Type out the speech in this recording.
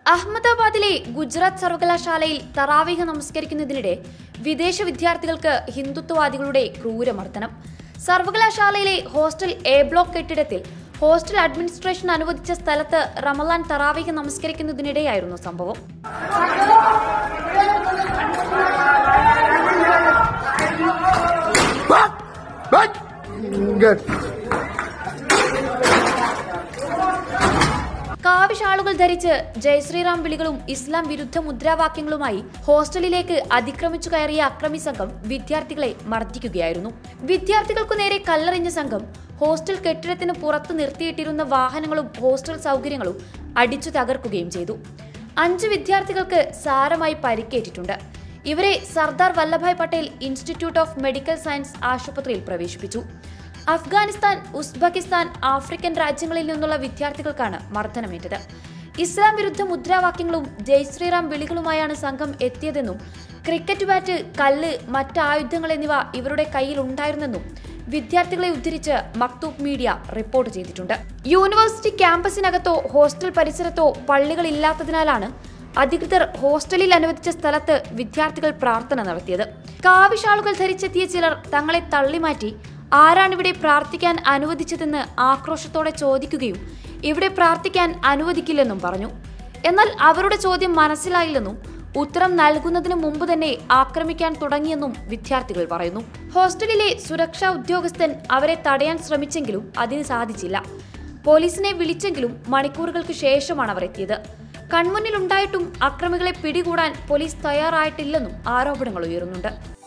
അഹമ്മദാബാദിലെ ഗുജറാത്ത് സർവകലാശാലയിൽ തറാവീഹ് നമസ്കരിക്കുന്നതിനിടെ വിദേശ വിദ്യാർത്ഥികൾക്ക് ഹിന്ദുത്വവാദികളുടെ ക്രൂരമർദ്ദനം സർവകലാശാലയിലെ ഹോസ്റ്റൽ എ ബ്ലോക്ക് കെട്ടിടത്തിൽ ഹോസ്റ്റൽ അഡ്മിനിസ്ട്രേഷൻ അനുവദിച്ച സ്ഥലത്ത് റമലാൻ തറാവീഹ് നമസ്കരിക്കുന്നതിനിടെയായിരുന്നു സംഭവം Good. കാവിഷാളുകൾ ധരിച്ച് ജയശ്രീറാം വിളികളും ഇസ്ലാം വിരുദ്ധ മുദ്രാവാക്യങ്ങളുമായി ഹോസ്റ്റലിലേക്ക് അതിക്രമിച്ചു കയറിയ അക്രമി സംഘം വിദ്യാർത്ഥികളെ മർദ്ദിക്കുകയായിരുന്നു വിദ്യാർത്ഥികൾക്കു നേരെ കല്ലെറിഞ്ഞ സംഘം ഹോസ്റ്റൽ കെട്ടിടത്തിന് പുറത്ത് നിർത്തിയിട്ടിരുന്ന വാഹനങ്ങളും ഹോസ്റ്റൽ സൗകര്യങ്ങളും അടിച്ചു തകർക്കുകയും ചെയ്തു അഞ്ച് വിദ്യാർത്ഥികൾക്ക് സാരമായി പരിക്കേറ്റിട്ടുണ്ട് ഇവരെ Sardar Vallabhbhai Patel institute of medical science ആശുപത്രിയിൽ പ്രവേശിപ്പിച്ചു അഫ്ഗാനിസ്ഥാൻ ഉസ്ബെക്കിസ്ഥാൻ ആഫ്രിക്കൻ രാജ്യങ്ങളിൽ നിന്നുള്ള വിദ്യാർത്ഥികൾക്കാണ് മർദ്ദനമേറ്റത് ഇസ്ലാം വിരുദ്ധ മുദ്രാവാക്യങ്ങളും ജയ് ശ്രീറാം വിളികളുമായാണ് സംഘം എത്തിയതെന്നും ക്രിക്കറ്റ് ബാറ്റ് കല്ല് മറ്റ് ആയുധങ്ങൾ എന്നിവ ഇവരുടെ കയ്യിൽ ഉണ്ടായിരുന്നെന്നും വിദ്യാർത്ഥികളെ ഉദ്ധരിച്ച് മക്തൂബ് മീഡിയ റിപ്പോർട്ട് ചെയ്തിട്ടുണ്ട് യൂണിവേഴ്സിറ്റി ക്യാമ്പസിനകത്തോ ഹോസ്റ്റൽ പരിസരത്തോ പള്ളികളില്ലാത്തതിനാലാണ് അധികൃതർ ഹോസ്റ്റലിൽ അനുവദിച്ച സ്ഥലത്ത് വിദ്യാർത്ഥികൾ പ്രാർത്ഥന നടത്തിയത് കാവിഷാളുകൾ ധരിച്ചെത്തിയ ചിലർ തങ്ങളെ തള്ളിമാറ്റി ആരാണിവിടെ പ്രാർത്ഥിക്കാൻ അനുവദിച്ചതെന്ന് ആക്രോശത്തോടെ ചോദിക്കുകയും ഇവിടെ പ്രാർത്ഥിക്കാൻ അനുവദിക്കില്ലെന്നും പറഞ്ഞു എന്നാൽ അവരുടെ ചോദ്യം മനസ്സിലായില്ലെന്നും ഉത്തരം നൽകുന്നതിന് മുമ്പ് തന്നെ ആക്രമിക്കാൻ തുടങ്ങിയെന്നും വിദ്യാർത്ഥികൾ പറയുന്നു ഹോസ്റ്റലിലെ സുരക്ഷാ ഉദ്യോഗസ്ഥൻ അവരെ തടയാൻ ശ്രമിച്ചെങ്കിലും അതിന് സാധിച്ചില്ല പോലീസിനെ വിളിച്ചെങ്കിലും മണിക്കൂറുകൾക്ക് ശേഷമാണ് അവർ എത്തിയത് കൺമുന്നിലുണ്ടായിട്ടും അക്രമികളെ പിടികൂടാൻ പോലീസ് തയ്യാറായിട്ടില്ലെന്നും ആരോപണങ്ങൾ ഉയരുന്നുണ്ട്